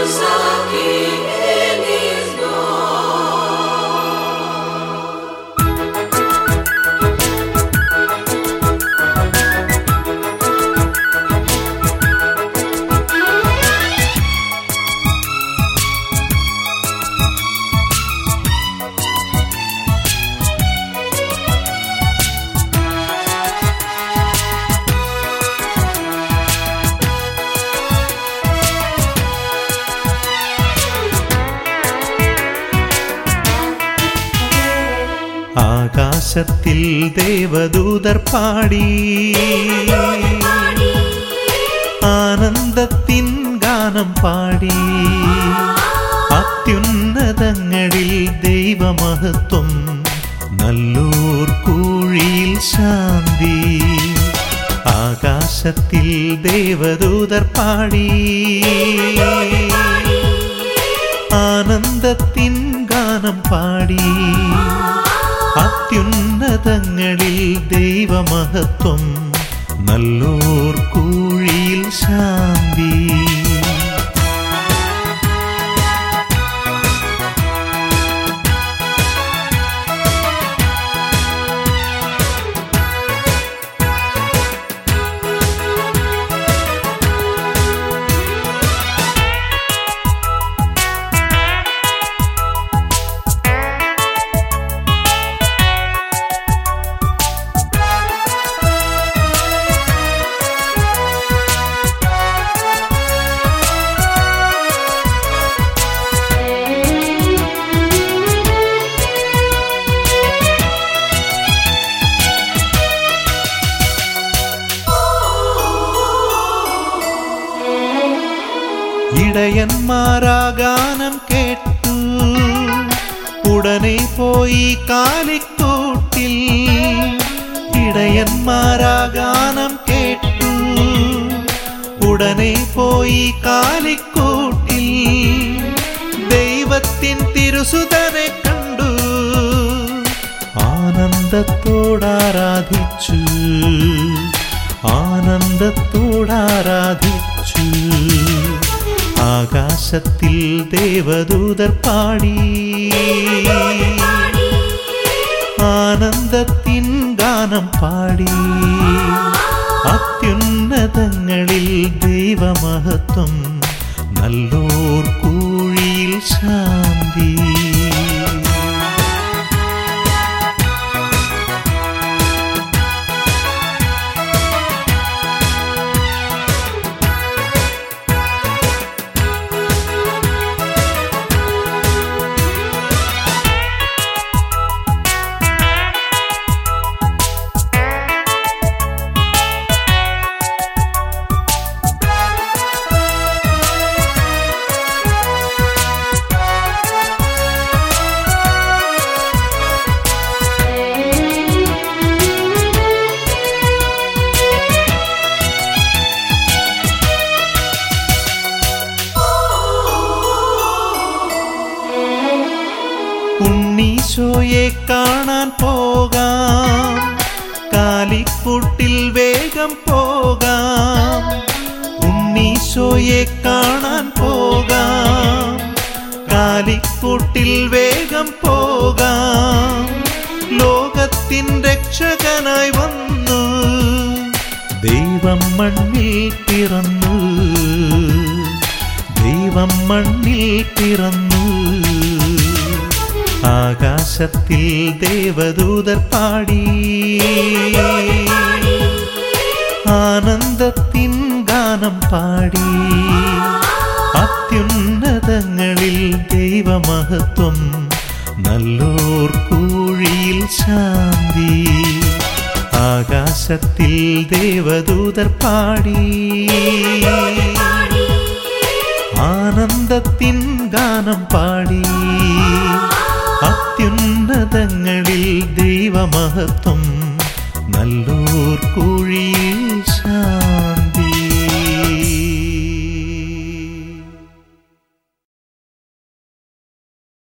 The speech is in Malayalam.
Lusaki in his ആകാശത്തിൽ ദേവദൂതർ പാടി ആനന്ദത്തിൻ ഗാനം പാടി അത്യുന്നതങ്ങളിൽ ദൈവമഹത്വം നല്ലൂർ കൂഴിയിൽ ശാന്തി ആകാശത്തിൽ ദേവദൂതർ പാടി ആനന്ദത്തിൻ ഗാനം പാടി അത്യുന്നതങ്ങളിൽ ദൈവമഹത്വം നല്ലൂർ കൂഴിയിൽ ശാന്തി ഇടയന്മാരാഗാനം കേട്ടു ഉടനെ പോയി കാലിക്കൂട്ടിൽ ഇടയന്മാരാഗാനം കേട്ടു ഉടനെ പോയി കാലിക്കൂട്ടിൽ ദൈവത്തിൻ തിരുസുതനെ കണ്ടു ആനന്ദത്തോടാരാധിച്ചു ആനന്ദത്തോടാരാധിച്ചു ആകാശത്തിൽ ദേവദൂതർ പാടി ആനന്ദത്തിൻ ഗാനം പാടി അത്യുന്നതങ്ങളിൽ ദൈവമഹത്വം നല്ലോർ കൂഴിയിൽ ശാന്തി ഉണ്ണീശോയെ കാണാൻ പോകാം കാലിക്കൂട്ടിൽ വേഗം പോകാം ഉണ്ണീശോയെ കാണാൻ പോകാം കാലിക്കൂട്ടിൽ വേഗം പോകാം ലോകത്തിൻ രക്ഷകനായി വന്നു ദൈവം മണ്ണിൽ പിറന്നു ദൈവം മണ്ണിൽ പിറന്നു ആകാശത്തിൽ ദേവദൂതർ പാടി ആനന്ദത്തിൻ ഗാനം പാടി അത്യുന്നതങ്ങളിൽ ദൈവമഹത്വം നല്ലോർ കൂഴിയിൽ ശാന്തി ആകാശത്തിൽ ദേവദൂതർ പാടി ആനന്ദത്തിൻ ഗാനം പാടി അത്യുന്നതങ്ങളിൽ ദൈവമഹത്വം നല്ലൂർ കുഴിയിൽ